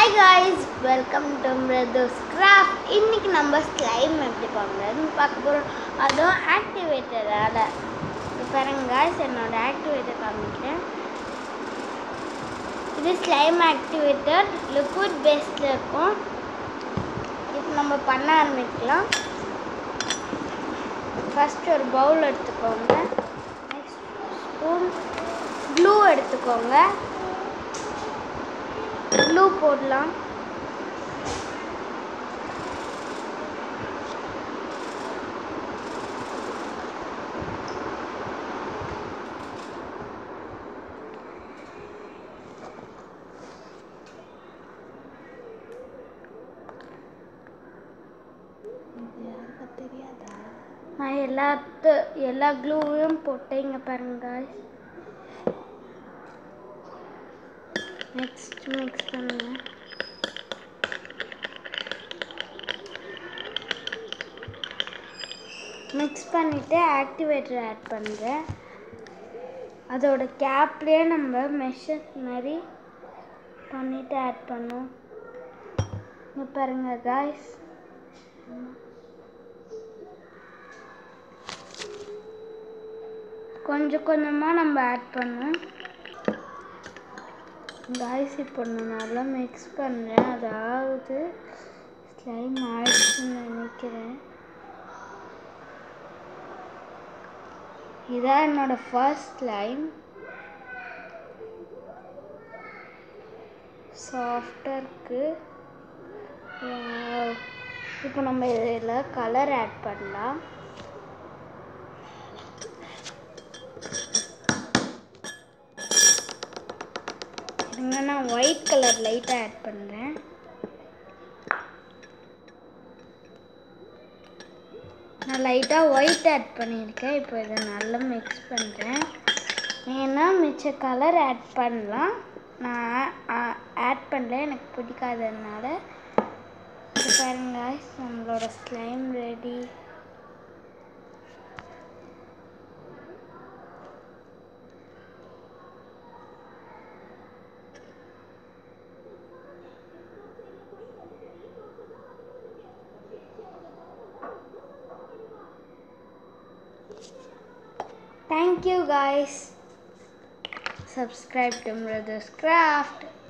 Hi guys welcome to brothers craft இன்னைக்கு நம்ம slime எப்படி பண்ணுறதுன்னு பார்க்க போகிறோம் அதுவும் ஆக்டிவேட்டரால் பாருங்க காய்ஸ் என்னோட ஆக்டிவேட்டர் காமிக்கிறேன் இது ஸ்லைம் ஆக்டிவேட்டர் லிக்விட் பேஸில் இருக்கும் இப்போ நம்ம பண்ண ஆரம்பிக்கலாம் ஃபர்ஸ்ட் ஒரு பவுல் எடுத்துக்கோங்க நெக்ஸ்ட் ஸ்பூன் க்ளூ எடுத்துக்கோங்க க்ளூ போடலாம் நான் எல்லாத்து எல்லா க்ளூவையும் போட்டேன் இங்கே பாருங்க நெக்ஸ்ட் மிக்ஸ் பண்ணுங்க மிக்ஸ் பண்ணிவிட்டு ஆக்டிவேட்டர் ஆட் பண்ணுறேன் அதோட கேப்லேயே நம்ம மெஷர் மாதிரி பண்ணிவிட்டு ஆட் பண்ணோம் இங்கே பாருங்க காய்ஸ் கொஞ்சம் கொஞ்சமாக நம்ம ஆட் பண்ணோம் காய்ஸ் இப்போ நான் நல்லா மிக்ஸ் பண்ணுறேன் அதாவது ஸ்லைம் ஆயிடுச்சுன்னு நினைக்கிறேன் இதான் என்னோட ஃபர்ஸ்ட் ஸ்லைம் சாஃப்டாக இருக்கு இப்போ நம்ம இதில் கலர் ஆட் பண்ணலாம் இருங்க நான் ஒயிட் கலர் லைட்டாக ஆட் பண்ணுறேன் நான் லைட்டாக ஒயிட் ஆட் பண்ணியிருக்கேன் இப்போ இதை நல்லா மிக்ஸ் பண்ணுறேன் ஏன்னா மிச்ச கலர் ஆட் பண்ணலாம் நான் ஆட் பண்ணல எனக்கு பிடிக்காததுனால இது பாருங்க guys, நம்மளோட slime ready Thank you guys. Subscribe to Brothers Craft.